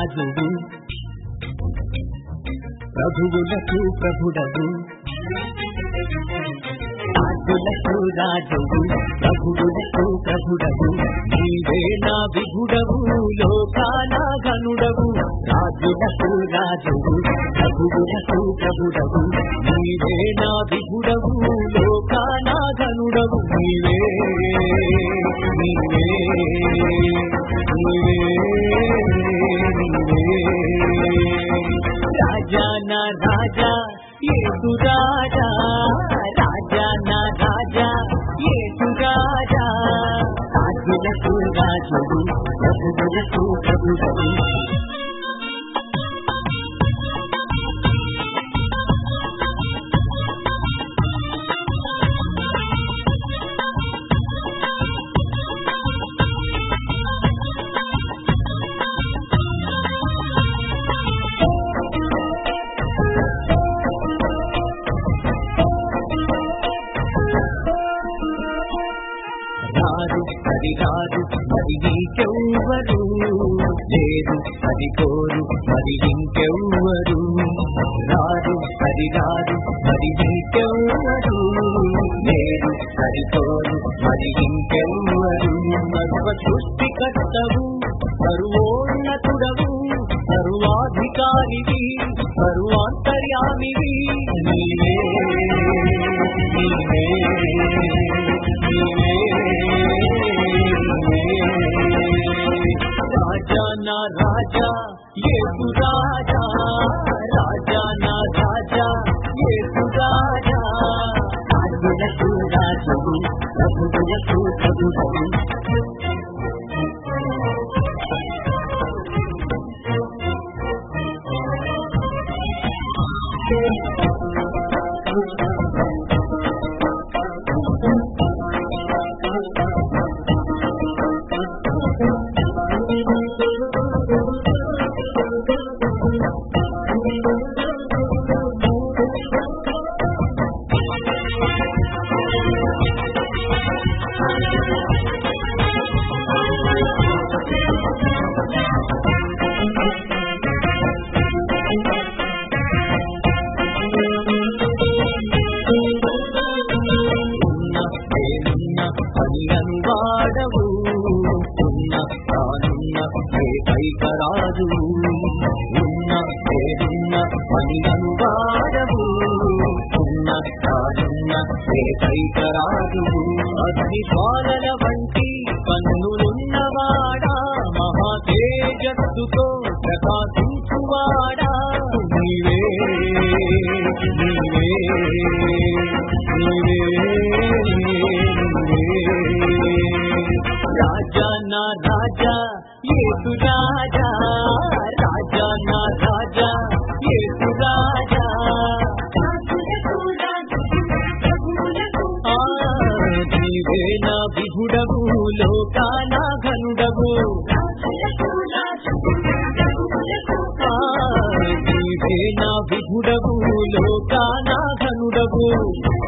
రాజువు ప్రభువులకు ప్రభుడవు రాజులకు రాజువు ప్రభువులకు ప్రభుడవు నీవే నా విభుడవు లోకాన గనుడవు రాజులకు రాజువు ప్రభువులకు ప్రభుడవు నీవే నా విభుడవు లోకాన గనుడవు నీవే నీవే నీవే నీవే రాజా నా రాజా ఏసు రాజా రాజా నా రాజా ఏసు రాజా రాజులకు రాజుడు ప్రభువులకు ప్రభుడవు రాదు అది రాదు మరి నీకెవ్వరు లేదు అది కోరు మరి ఇంకెవ్వరు రాదు అది రాదు మరి నీకెవ్వరు లేదు అది కోరు మరి ఇంకెవ్వరు సర్వ సృష్టికర్తవు సర్వోన్నతుడవు సర్వాధికారివి సర్వాంతర్యామివి నీవే నీవే రాజా నా రాజా ఏసు రాజా రాజా నా రాజా ఏసు రాజా రాజులకు రాజువు ప్రభువులకు ప్రభువు ఉన్న పేరున్న అని అనువాడవు ఉన్న తానున్న ఏకైకరాజు ఉన్న పేరున్న అని అనువాడవు ఉన్న తానున్న ఏకైకరాజు అగ్ని జ్వాలల వంటి కన్నులున్నవాడా మహా తేజస్సుతో ప్రకాశించువాడా నీవే నీవే రాజా నా రాజా ఏసు రాజా రాజా నా రాజా ఏసు రాజా ఆ, నీవే నా విభుడవు లోకాన ఘనుడవు ఆ, నీవే నా విభుడవు లోకాన ఘనుడవు